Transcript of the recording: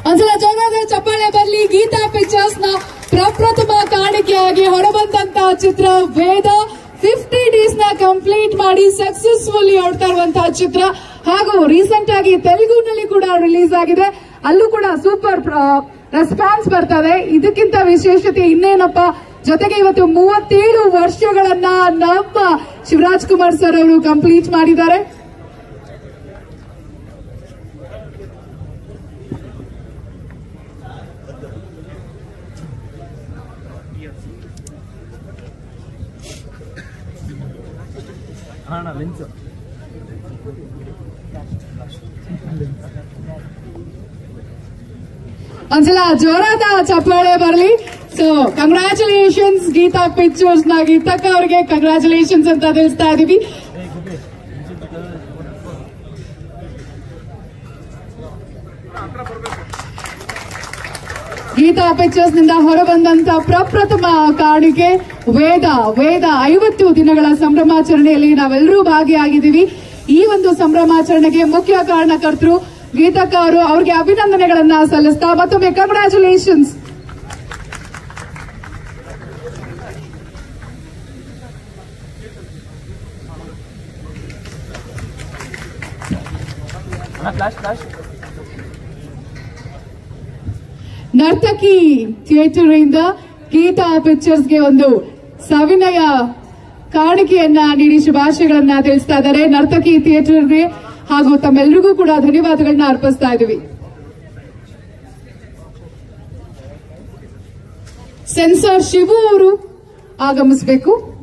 ಒಂದ್ಸಲ ಜೋರಾದ ಚಪ್ಪಾಳೆ ಬರ್ಲಿ ಗೀತಾ ಪಿಕ್ಚರ್ಸ್ ನ ಪ್ರಪ್ರಥಮ ಕಾಣಿಕೆಯಾಗಿ ಹೊರಬಂದಂತಹ ಚಿತ್ರ ವೇದ ಫಿಫ್ಟಿ ಡೇಸ್ ನ ಕಂಪ್ಲೀಟ್ ಮಾಡಿ ಸಕ್ಸಸ್ಫುಲಿ ಓಡ್ತಾ ಇರುವಂತಹ ಚಿತ್ರ ಹಾಗೂ ರೀಸೆಂಟ್ ಆಗಿ ತೆಲುಗುನಲ್ಲಿ ಕೂಡ ರಿಲೀಸ್ ಆಗಿದೆ ಅಲ್ಲೂ ಕೂಡ ಸೂಪರ್ ರೆಸ್ಪಾನ್ಸ್ ಬರ್ತದೆ ಇದಕ್ಕಿಂತ ವಿಶೇಷತೆ ಇನ್ನೇನಪ್ಪ ಜೊತೆಗೆ ಇವತ್ತು ಮೂವತ್ತೇಳು ವರ್ಷಗಳನ್ನ ನಮ್ಮ ಶಿವರಾಜ್ ಕುಮಾರ್ ಸರ್ ಅವರು ಕಂಪ್ಲೀಟ್ ಮಾಡಿದ್ದಾರೆ ಅಣ್ಣ ಲೆನ್ಸ್ ಒಂದ್ಸಲ ಜೋರಾದ ಚಪ್ಪಾಳೆ ಬರಲಿ ಸೊ ಕಂಗ್ರ್ಯಾಚುಲೇಷನ್ಸ್ ಗೀತಾ ಪಿಕ್ಚರ್ಸ್ ನ ಗೀತಕ್ಕ ಅವರಿಗೆ ಕಂಗ್ರ್ಯಾಚುಲೇಷನ್ಸ್ ಅಂತ ತಿಳಿಸ್ತಾ ಇದೀವಿ ಗೀತಾ ಪಿಕ್ಚರ್ಸ್ ನಿಂದ ಹೊರಬಂದಂತ ಪ್ರಪ್ರಥಮ ಕಾಣಿಕೆ ವೇದ ವೇದ ಐವತ್ತು ದಿನಗಳ ಸಂಭ್ರಮಾಚರಣೆಯಲ್ಲಿ ನಾವೆಲ್ಲರೂ ಭಾಗಿಯಾಗಿದ್ದೀವಿ ಈ ಒಂದು ಸಂಭ್ರಮಾಚರಣೆಗೆ ಮುಖ್ಯ ಕಾರಣಕರ್ತರು ಗೀತಕ್ಕ ಅವರು ಅವ್ರಿಗೆ ಅಭಿನಂದನೆಗಳನ್ನ ಸಲ್ಲಿಸ್ತಾ ಮತ್ತೊಮ್ಮೆ ಕಂಗ್ರ್ಯಾಚುಲೇಷನ್ಸ್ ಅಣ್ಣ ಫ್ಲಾಶ್ ಫ್ಲಾಶ್ ನರ್ತಕಿ ಥಿಯೇಟರ್ ಇಂದ ಗೀತಾ ಪಿಕ್ಚರ್ಸ್ ಗೆ ಒಂದು ಸವಿನಯ ಕಾಣಿಕೆಯನ್ನ ನೀಡಿ ಶುಭಾಶಯಗಳನ್ನ ತಿಳಿಸ್ತಾ ಇದ್ದಾರೆ ನರ್ತಕಿ ಥಿಯೇಟರ್ಗೆ ಹಾಗೂ ತಮ್ಮೆಲ್ಲರಿಗೂ ಕೂಡ ಧನ್ಯವಾದಗಳನ್ನ ಅರ್ಪಿಸ್ತಾ ಇದ್ದೀವಿ ಸೆನ್ಸಾರ್ ಶಿವು ಅವರು ಆಗಮಿಸಬೇಕು